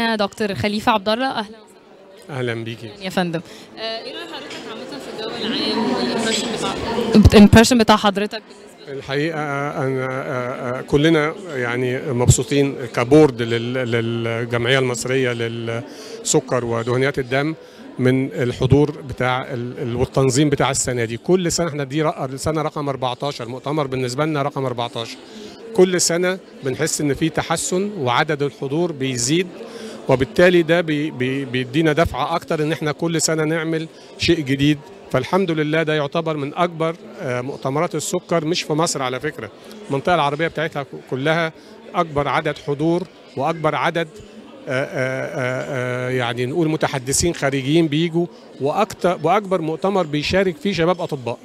معانا دكتور خليفه عبد الله اهلا اهلا بيكي وسهلا يا فندم آه، ايه راي حضرتك عامه في الجو العام والامبريشن بتاع الامبريشن بتاع حضرتك الحقيقه انا آه، آه، كلنا يعني مبسوطين كبورد لل- للجمعيه المصريه للسكر ودهنيات الدم من الحضور بتاع ال- ال- والتنظيم بتاع السنه دي كل سنه احنا دي رق- السنه رقم 14 مؤتمر بالنسبه لنا رقم 14 كل سنه بنحس ان في تحسن وعدد الحضور بيزيد وبالتالي ده بي بي بيدينا دفعه اكتر ان احنا كل سنه نعمل شيء جديد فالحمد لله ده يعتبر من اكبر آه، مؤتمرات السكر مش في مصر على فكره المنطقه العربيه بتاعتها كلها اكبر عدد حضور واكبر عدد آه، آه، آه، آه، يعني نقول متحدثين خارجيين بيجوا واكتر واكبر مؤتمر بيشارك فيه شباب اطباء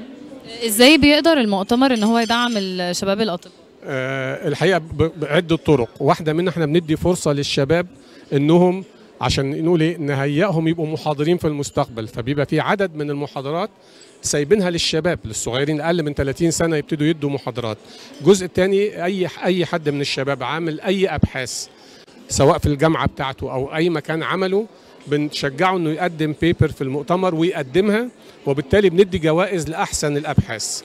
ازاي بيقدر المؤتمر ان هو يدعم الشباب الاطباء آه، الحقيقه ب- بعده طرق واحده منها احنا بندي فرصه للشباب انهم عشان نقول ايه نهيئهم يبقوا محاضرين في المستقبل فبيبقى في عدد من المحاضرات سايبينها للشباب للصغيرين اقل من 30 سنه يبتدوا يدوا محاضرات الجزء الثاني اي اي حد من الشباب عامل اي ابحاث سواء في الجامعه بتاعته او اي مكان عمله بنشجعه انه يقدم بيبر في المؤتمر ويقدمها وبالتالي بندي جوائز لاحسن الابحاث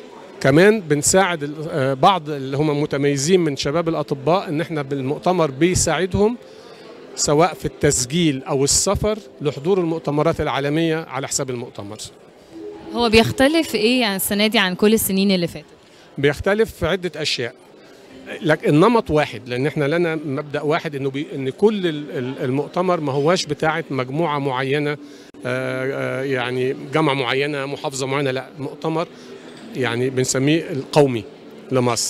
كمان بنساعد ال- آه، بعض اللي هم متميزين من شباب الاطباء ان احنا بالمؤتمر بيساعدهم سواء في التسجيل او السفر لحضور المؤتمرات العالميه على حساب المؤتمر هو بيختلف ايه يعني السنه دي عن كل السنين اللي فاتت بيختلف في عده اشياء لكن النمط واحد لان احنا لنا مبدا واحد انه بي ان كل ال- ال- المؤتمر ما هواش بتاعه مجموعه معينه آه، آه، يعني جامعه معينه محافظه معينه لا مؤتمر يعني بنسميه القومي لمصر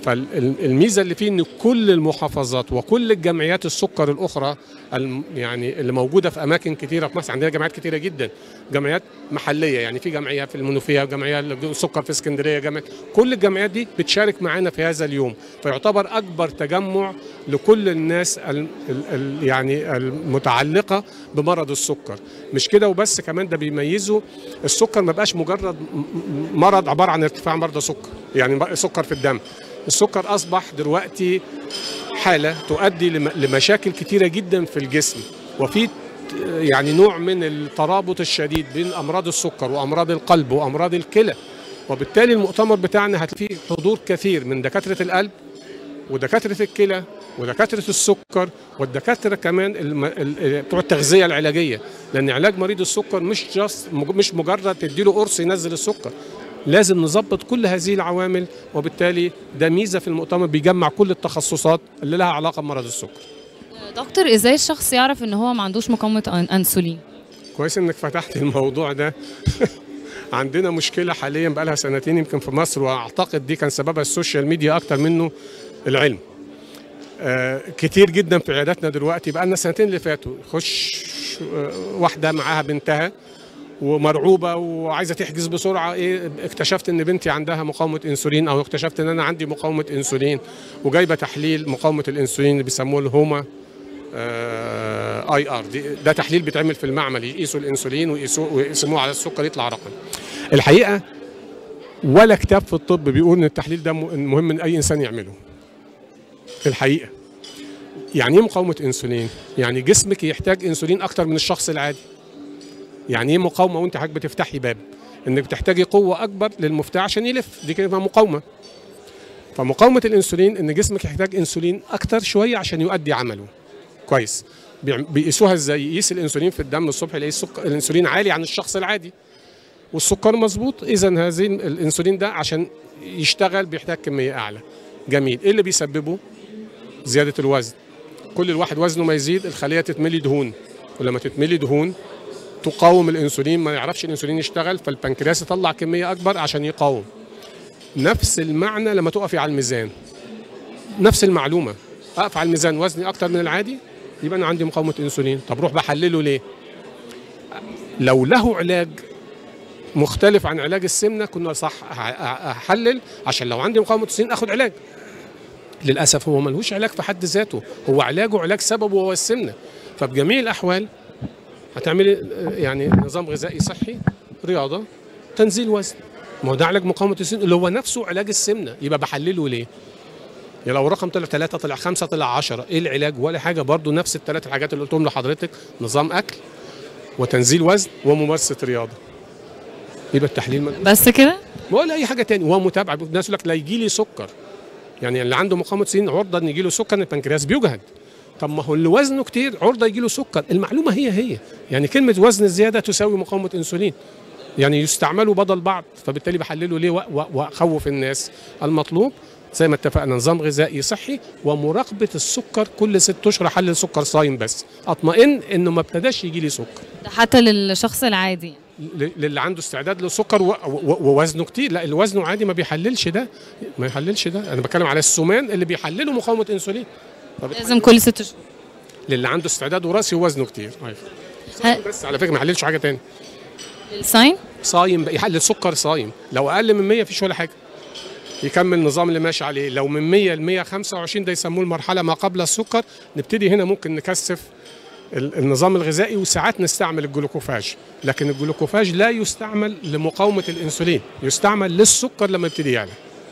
فالميزه اللي فيه ان كل المحافظات وكل الجمعيات السكر الاخرى الم- يعني اللي موجوده في اماكن كثيره في مصر عندنا جمعيات كثيره جدا جمعيات محليه يعني في جمعيه في المنوفيه وجمعيه السكر في اسكندريه جمعيه كل الجمعيات دي بتشارك معانا في هذا اليوم فيعتبر اكبر تجمع لكل الناس ال ال ال يعني المتعلقه بمرض السكر مش كده وبس كمان ده بيميزه السكر ما بقاش مجرد م- م- مرض عباره عن ارتفاع مرضى سكر يعني بقى سكر في الدم السكر اصبح دلوقتي حاله تؤدي لم- لمشاكل كتيره جدا في الجسم وفي ت- يعني نوع من الترابط الشديد بين امراض السكر وامراض القلب وامراض الكلى وبالتالي المؤتمر بتاعنا هتلاقي فيه حضور كثير من دكاتره القلب ودكاتره الكلى ودكاتره السكر والدكاتره كمان الم... ال- بتوع التغذيه العلاجيه لان علاج مريض السكر مش جاست مش مجرد تديله قرص ينزل السكر لازم نظبط كل هذه العوامل وبالتالي ده ميزه في المؤتمر بيجمع كل التخصصات اللي لها علاقه بمرض السكر دكتور ازاي الشخص يعرف ان هو ما عندوش مقاومه أن- انسولين كويس انك فتحت الموضوع ده عندنا مشكله حاليا بقى لها سنتين يمكن في مصر واعتقد دي كان سببها السوشيال ميديا اكتر منه العلم آه كتير جدا في عياداتنا دلوقتي بقى لنا سنتين اللي فاتوا يخش آه واحده معاها بنتها ومرعوبه وعايزه تحجز بسرعه ايه اكتشفت ان بنتي عندها مقاومه انسولين او اكتشفت ان انا عندي مقاومه انسولين وجايبه تحليل مقاومه الانسولين اللي بيسموه الهوما اي ار ده تحليل بيتعمل في المعمل يقيسوا الانسولين ويقيسوه ويقسموه على السكر يطلع رقم الحقيقه ولا كتاب في الطب بيقول ان التحليل ده م- مهم ان اي انسان يعمله الحقيقه يعني ايه مقاومه انسولين يعني جسمك يحتاج انسولين اكتر من الشخص العادي يعني ايه مقاومه وانت حضرتك بتفتحي باب انك بتحتاجي قوه اكبر للمفتاح عشان يلف دي كده اسمها مقاومه فمقاومه الانسولين ان جسمك يحتاج انسولين اكتر شويه عشان يؤدي عمله كويس بيعم- بيقيسوها ازاي يقيس الانسولين في الدم الصبح يلاقي السكر الانسولين عالي عن الشخص العادي والسكر مظبوط اذا هذه الانسولين ده عشان يشتغل بيحتاج كميه اعلى جميل ايه اللي بيسببه زياده الوزن كل الواحد وزنه ما يزيد الخليه تتملي دهون ولما تتملي دهون تقاوم الانسولين ما يعرفش الانسولين يشتغل فالبنكرياس يطلع كميه اكبر عشان يقاوم نفس المعنى لما تقفي على الميزان نفس المعلومه اقف على الميزان وزني اكتر من العادي يبقى انا عندي مقاومه انسولين طب روح بحلله ليه لو له علاج مختلف عن علاج السمنه كنا صح ه- ه- هحلل عشان لو عندي مقاومه انسولين اخد علاج للاسف هو ملهوش علاج في حد ذاته هو علاجه علاج سببه هو السمنه فبجميع الاحوال هتعملي آه، يعني نظام غذائي صحي رياضه تنزيل وزن ما هو ده علاج مقاومه الانسولين اللي هو نفسه علاج السمنه يبقى بحلله ليه يعني لو رقم طلع ثلاثة طلع خمسة طلع عشرة ايه العلاج ولا حاجة برضو نفس الثلاث الحاجات اللي قلتهم لحضرتك نظام اكل وتنزيل وزن وممارسة رياضة يبقى التحليل من... بس كده ولا اي حاجة تاني ومتابعة الناس يقول لك لا يجي لي سكر يعني اللي عنده مقاومة سين عرضة ان يجي له سكر البنكرياس بيجهد طب ما هو اللي وزنه كتير عرضة يجي له سكر المعلومة هي هي يعني كلمة وزن الزيادة تساوي مقاومة انسولين يعني يستعملوا بدل بعض فبالتالي بحلله ليه واخوف الناس المطلوب زي ما اتفقنا نظام غذائي صحي ومراقبه السكر كل ست اشهر احلل سكر صايم بس اطمئن انه ما ابتداش يجي لي سكر ده حتى للشخص العادي ل- للي عنده استعداد للسكر و- و- ووزنه كتير لا الوزن عادي ما بيحللش ده ما يحللش ده انا بتكلم على السمان اللي بيحللوا مقاومه انسولين فبت- لازم كل ست شهور للي عنده استعداد وراثي ووزنه كتير أيوة. ه- بس على فكره ما يحللش حاجه تاني الساين صايم بقى يحلل سكر صايم لو اقل من 100 فيش ولا حاجه يكمل النظام اللي ماشي عليه لو من 100 ل 125 ده يسموه المرحله ما قبل السكر نبتدي هنا ممكن نكثف ال- النظام الغذائي وساعات نستعمل الجلوكوفاج لكن الجلوكوفاج لا يستعمل لمقاومه الانسولين يستعمل للسكر لما يبتدي يعلى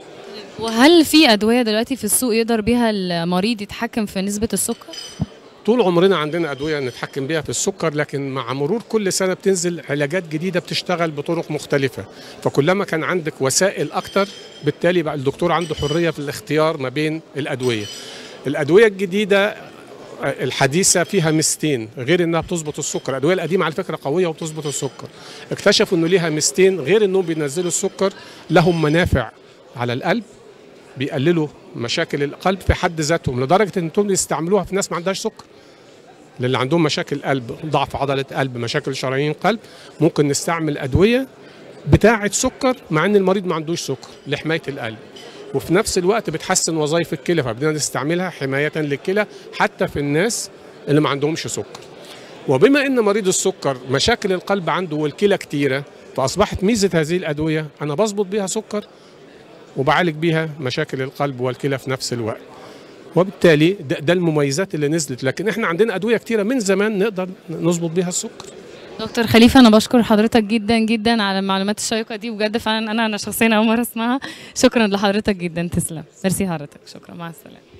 وهل في ادويه دلوقتي في السوق يقدر بيها المريض يتحكم في نسبه السكر طول عمرنا عندنا ادويه نتحكم بيها في السكر لكن مع مرور كل سنه بتنزل علاجات جديده بتشتغل بطرق مختلفه فكلما كان عندك وسائل اكتر بالتالي بقى الدكتور عنده حريه في الاختيار ما بين الادويه الادويه الجديده آه، الحديثه فيها ميزتين غير انها بتظبط السكر الادويه القديمه على فكره قويه وبتظبط السكر اكتشفوا انه ليها ميزتين غير انهم بينزلوا السكر لهم منافع على القلب بيقللوا مشاكل القلب في حد ذاتهم لدرجه ان انتم يستعملوها في ناس ما عندهاش سكر للي عندهم مشاكل قلب ضعف عضله قلب مشاكل شرايين قلب ممكن نستعمل ادويه بتاعه سكر مع ان المريض ما عندوش سكر لحمايه القلب وفي نفس الوقت بتحسن وظائف الكلى فبدنا نستعملها حمايه للكلى حتى في الناس اللي ما عندهمش سكر وبما ان مريض السكر مشاكل القلب عنده والكلى كتيره فاصبحت ميزه هذه الادويه انا بظبط بيها سكر وبعالج بيها مشاكل القلب والكلى في نفس الوقت وبالتالي ده, ده المميزات اللي نزلت لكن احنا عندنا ادويه كتيره من زمان نقدر نظبط بيها السكر دكتور خليفه انا بشكر حضرتك جدا جدا على المعلومات الشيقه دي بجد فعلا انا انا شخصيا اول مره اسمعها شكرا لحضرتك جدا تسلم ميرسي حضرتك شكرا مع السلامه